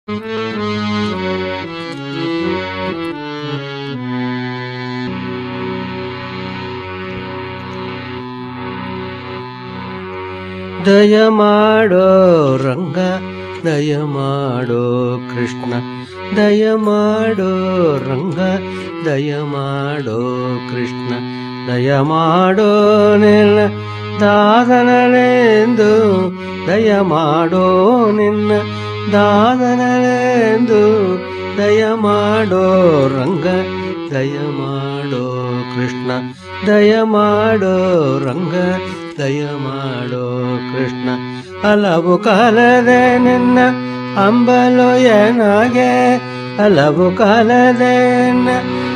ದಯ ಮಾಡೋ ರಂಗ ದಯ ಮಾಡೋ ಕೃಷ್ಣ ದಯ ಮಾಡೋ ರಂಗ ದಯ ಮಾಡೋ ಕೃಷ್ಣ ದಯ ಮಾಡೋ ನಿನ್ನ ದಾದನಲೆಂದು ದಯ ಮಾಡೋ ನಿನ್ನ ದಾದನಲೆಂದು ದಯ ಮಾಡೋ ರಂಗ ದಯ ಮಾಡೋ ಕೃಷ್ಣ ದಯ ಮಾಡೋ ರಂಗ ದಯ ಮಾಡೋ ಕೃಷ್ಣ ಹಲವು ಕಾಲದೆ ನಿನ್ನ ಅಂಬಲೋಯನಾಗೆ ಹಲವು ಕಾಲದೆ ನಿನ್ನ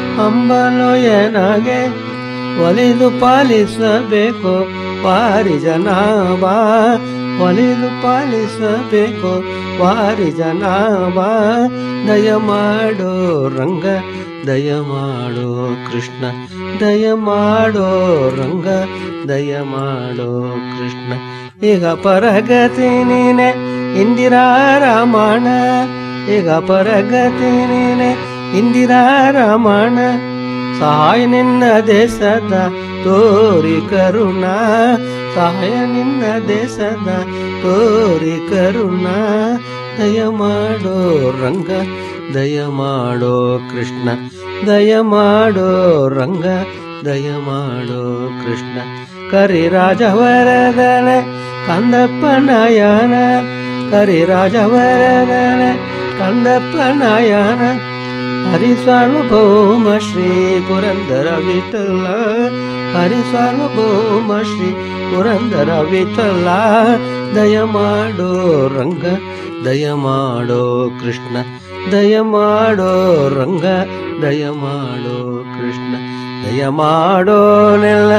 ಅಂಬಲೋಯನಾಗೆ ಒಲಿದು ಪಾಲಿಸಬೇಕು ವಾರಿ ಜನಾಬಾ ಒಲಿದು ಪಾಲಿಸಬೇಕು ವಾರಿ ಜನಾಬಾ ದಯ ಮಾಡೋ ರಂಗ ದಯ ಮಾಡೋ ಕೃಷ್ಣ ದಯ ಮಾಡೋ ರಂಗ ದಯ ಮಾಡೋ ಕೃಷ್ಣ ಈಗ ಪರಗತಿ ನೀನೆ ಇಂದಿರಾ ರಾಮಣ ಈಗ ಪರಗತಿ ನೀನೆ ಇಂದಿರಾ ರಾಮಣ ಸಹಾಯ ನಿನ್ನ ದೇಶದ ತೋರಿ ಕರುಣ ಸಹಾಯ ನಿನ್ನ ದೇಶದ ತೋರಿ ಕರುಣ ದಯ ಮಾಡೋ ರಂಗ ದಯ ಮಾಡೋ ಕೃಷ್ಣ ದಯ ಮಾಡೋ ರಂಗ ದಯ ಮಾಡೋ ಕೃಷ್ಣ ಕರಿ ರಾಜವರದನ ಕಂದಪ್ಪ ನಯನ ಕರಿ ರಾಜವರದನ ಕಂದಪ್ಪ ನಯನ ಹರಿ ಸಾರ್ವಭೌಮ ಶ್ರೀ ಪುರಂದರ ವಿಠಲ ಹರಿ ಸಾರ್ವಭೌಮ ಶ್ರೀ ಪುರಂದರ ವಿಠಲ ದಯ ಮಾಡೋ ರಂಗ ದಯ ಮಾಡೋ ಕೃಷ್ಣ ದಯ ಮಾಡೋ ರಂಗ ದಯ ಮಾಡೋ ಕೃಷ್ಣ ದಯ ಮಾಡೋ ನೆಲ್ಲ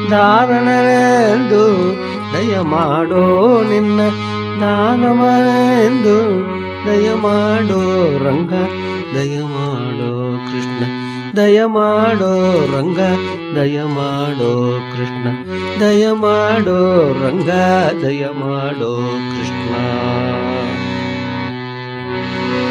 ದಾರಣನೆಂದು ದಯ ಮಾಡೋ ನಿನ್ನ ದಾನವೆಂದು ದಯ ಮಾಡೋ ರಂಗ ದಯ ಮಾಡೋ ಕೃಷ್ಣ ದಯ ಮಾಡೋ ರಂಗ ದಯ ಮಾಡೋ ಕೃಷ್ಣ ದಯ ಮಾಡೋ ರಂಗ ದಯ ಮಾಡೋ ಕೃಷ್ಣ